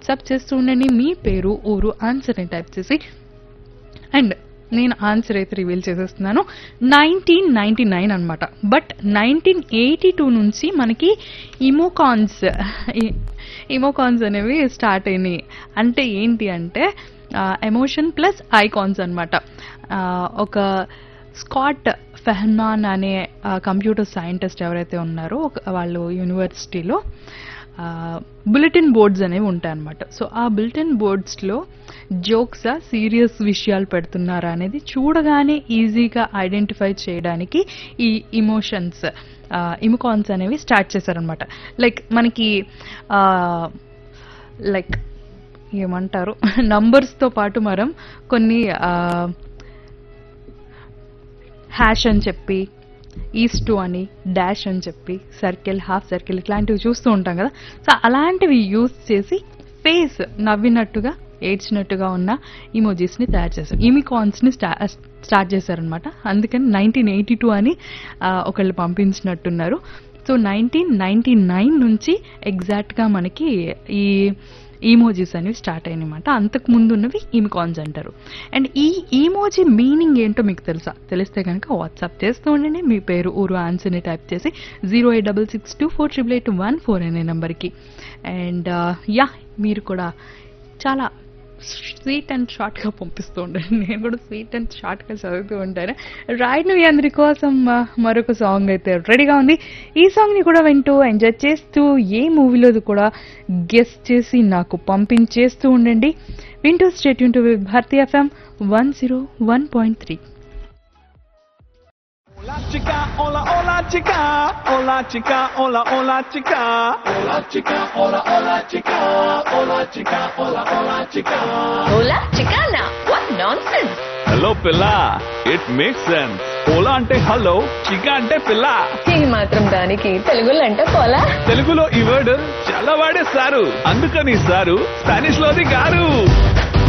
WhatsApp చేస్తూ ఉండండి మీ పేరు ఊరు ఆన్సర్ని టైప్ చేసి అండ్ నేను ఆన్సర్ అయితే రివీల్ చేసేస్తున్నాను నైన్టీన్ నైన్టీ నైన్ అనమాట బట్ నైన్టీన్ ఎయిటీ టూ నుంచి మనకి ఇమోకాన్స్ ఇమోకాన్స్ అనేవి స్టార్ట్ అయినాయి అంటే ఏంటి అంటే ఎమోషన్ ప్లస్ ఐకాన్స్ అనమాట ఒక స్కాట్ ఫెహమాన్ అనే కంప్యూటర్ సైంటిస్ట్ ఎవరైతే ఉన్నారో ఒక- వాళ్ళు యూనివర్సిటీలో బులెటిన్ బోర్డ్స్ అనేవి ఉంటాయన్నమాట సో ఆ బులెటిన్ బోర్డ్స్లో జోక్సా సీరియస్ విషయాలు పెడుతున్నారా అనేది చూడగానే ఈజీగా ఐడెంటిఫై చేయడానికి ఈ ఇమోషన్స్ ఇమోకాన్స్ అనేవి స్టార్ట్ చేశారనమాట లైక్ మనకి లైక్ ఏమంటారు నంబర్స్తో పాటు మనం కొన్ని హ్యాష్ అని చెప్పి ఈస్ట్ టు అని డాష్ అని చెప్పి సర్కిల్ హాఫ్ సర్కిల్ ఇట్లాంటివి చూస్తూ ఉంటాం కదా సో అలాంటివి యూస్ చేసి ఫేస్ నవ్వినట్టుగా ఏడ్చినట్టుగా ఉన్న ఇమోజీస్ని తయారు చేశారు ఇమికాన్స్ని స్టా స్టార్ట్ చేశారనమాట అందుకని నైన్టీన్ ఎయిటీ టూ అని ఆ, ఒకళ్ళు పంపించినట్టున్నారు సో నైన్టీన్ నైన్టీ నైన్ నుంచి ఎగ్జాక్ట్గా మనకి ఈ ఈమోజీస్ అనేవి స్టార్ట్ అయినమాట అంతకు ముందు ఉన్నవి ఈమికాన్స్ అంటారు అండ్ ఈ ఈమోజీ మీనింగ్ ఏంటో మీకు తెలుసా తెలిస్తే కనుక వాట్సాప్ చేస్తూ ఉండండి మీ పేరు ఊరు ఆన్సర్ని టైప్ చేసి zero eight double six two four triple eight one four అనే నెంబర్కి అండ్ యా మీరు కూడా చాలా స్వీట్ అండ్ షార్ట్గా పంపిస్తూ ఉండండి నేను కూడా స్వీట్ అండ్ షార్ట్గా చదువుతూ ఉంటాను రైట్ మీ అందరి కోసం ఆ, మరొక సాంగ్ అయితే రెడీగా ఉంది ఈ సాంగ్ని కూడా వింటూ ఎంజాయ్ చేస్తూ ఏ మూవీలో కూడా గెస్ట్ చేసి నాకు పంపించేస్తూ ఉండండి వింటూ stay tuned to Bharatiya FM one zero one point three Hola chica, hola, hola chica, hola chica, hola, hola chica. Hola chica, hola, hola chica, hola chica, hola, hola chica. Hola, Chicana. What nonsense. Hello పిల్ల it make sense ఓలా అంటే hello చికా అంటే పిల్ల ఈ మాత్రం దానికి తెలుగులో అంటే పోలా తెలుగులో ఈ వర్డ్ చాలా వాడేస్తారు అందుకని సారు స్పానిష్ లోది గారు